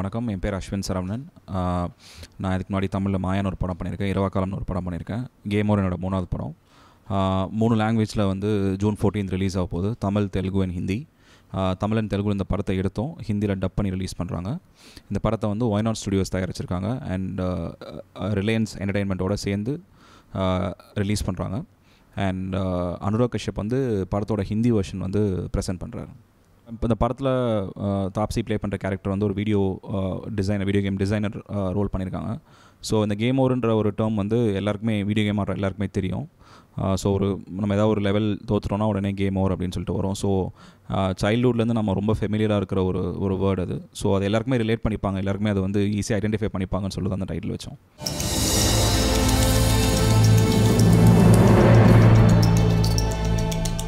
வணக்கம் என் பேர் அஸ்வின் சரவணன் ஆஹ் நான் இதுக்கு முன்னாடி தமிழில் மாயான்னு ஒரு படம் பண்ணியிருக்கேன் இரவாக்காலம்னு ஒரு படம் பண்ணியிருக்கேன் கேம் ஓவர் என்னோட மூணாவது படம் ஆஹ் மூணு லாங்குவேஜில் வந்து ஜூன் 14th ரிலீஸ் ஆக போகுது தமிழ் தெலுங்கு அண்ட் ஹிந்தி ஆஹ் தமிழ் அண்ட் தெலுங்கு இந்த படத்தை எடுத்தோம் ஹிந்தியில் டப் பண்ணி ரிலீஸ் பண்ணுறாங்க இந்த படத்தை வந்து ஒய்நாட் ஸ்டுடியோஸ் தயாரிச்சிருக்காங்க அண்ட் ரிலையன்ஸ் என்டர்டெயின்மெண்ட்டோட சேர்ந்து ரிலீஸ் பண்ணுறாங்க அண்ட் அனுராக் கஷ்யப் வந்து படத்தோட ஹிந்தி வெர்ஷன் வந்து ப்ரெசென்ட் பண்ணுறாரு இப்போ இந்த படத்தில் தாப்ஸி ப்ளே பண்ணுற கேரக்டர் வந்து ஒரு video designer video game designer role பண்ணியிருக்காங்க ஸோ இந்த கேம் ஓவர்ன்ற ஒரு டேர்ம் வந்து எல்லாருக்குமே வீடியோ கேம் ஆடுற எல்லாருக்குமே தெரியும் ஸோ ஒரு நம்ம ஏதாவது ஒரு லெவல் தோத்துட்டோம்னா உடனே கேம் ஓவர் அப்படின்னு சொல்லிட்டு வரும் ஸோ சைல்ட்ஹுட்லேருந்து நம்ம ரொம்ப ஃபெமிலியராக இருக்கிற ஒரு ஒரு வேர்டு அது ஸோ அது எல்லாருக்குமே ரிலேட் பண்ணிப்பாங்க எல்லாருக்குமே அது வந்து ஈஸியாக ஐடென்டிஃபை பண்ணிப்பாங்கன்னு சொல்லி தான் அந்த டைட்டில் வச்சோம்